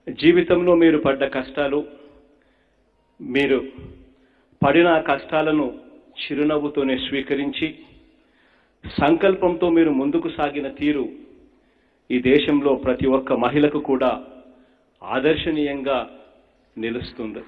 జీవితంలో మీరు పడ్డ కష్టాలు మీరు పడిన ఆ కష్టాలను చిరునవ్వుతోనే స్వీకరించి సంకల్పంతో మీరు ముందుకు సాగిన తీరు ఈ దేశంలో ప్రతి ఒక్క మహిళకు కూడా ఆదర్శనీయంగా నిలుస్తుంది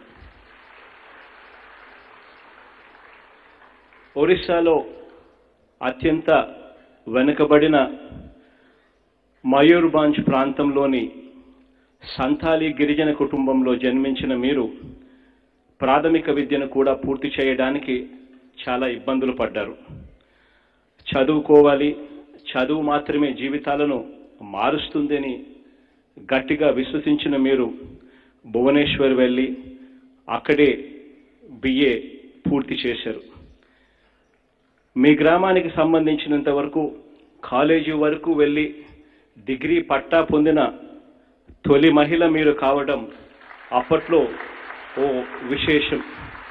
ఒరిస్సాలో అత్యంత వెనుకబడిన మయూర్బాంజ్ ప్రాంతంలోని సంతాలి గిరిజన కుటుంబంలో జన్మించిన మీరు ప్రాథమిక విద్యను కూడా పూర్తి చేయడానికి చాలా ఇబ్బందులు పడ్డారు చదువుకోవాలి చదువు మాత్రమే జీవితాలను మారుస్తుందని గట్టిగా విశ్వసించిన మీరు భువనేశ్వర్ వెళ్ళి అక్కడే బిఏ పూర్తి చేశారు మీ గ్రామానికి సంబంధించినంత వరకు కాలేజీ వరకు వెళ్ళి డిగ్రీ పట్టా పొందిన తొలి మహిళ మీరు కావడం అప్పట్లో ఓ విశేషం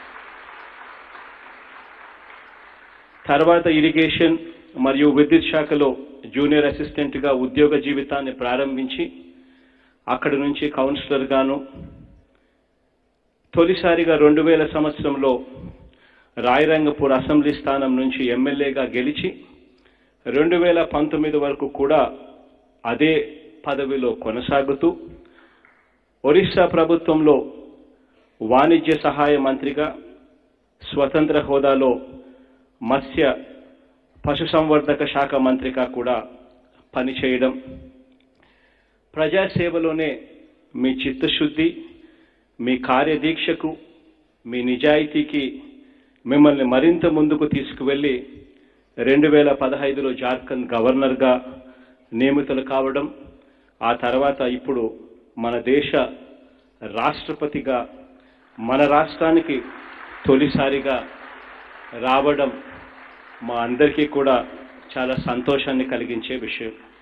తర్వాత ఇరిగేషన్ మరియు విద్యుత్ శాఖలో జూనియర్ అసిస్టెంట్గా ఉద్యోగ జీవితాన్ని ప్రారంభించి అక్కడి నుంచి కౌన్సిలర్ గాను తొలిసారిగా రెండు వేల సంవత్సరంలో రాయరంగపూర్ అసెంబ్లీ స్థానం నుంచి ఎమ్మెల్యేగా గెలిచి రెండు వేల పంతొమ్మిది వరకు కూడా అదే పదవిలో కొనసాగుతూ ఒరిస్సా ప్రభుత్వంలో వాణిజ్య సహాయ మంత్రిగా స్వతంత్ర హోదాలో మత్స్య పశుసంవర్ధక శాఖ మంత్రిగా కూడా పనిచేయడం ప్రజాసేవలోనే మీ చిత్తశుద్ధి మీ కార్యదీక్షకు మీ నిజాయితీకి మిమ్మల్ని మరింత ముందుకు తీసుకువెళ్ళి రెండు వేల పదహైదులో జార్ఖండ్ గవర్నర్గా నియమితులు కావడం ఆ తర్వాత ఇప్పుడు మన దేశ రాష్ట్రపతిగా మన రాష్ట్రానికి తొలిసారిగా రావడం మా అందరికీ కూడా చాలా సంతోషాన్ని కలిగించే విషయం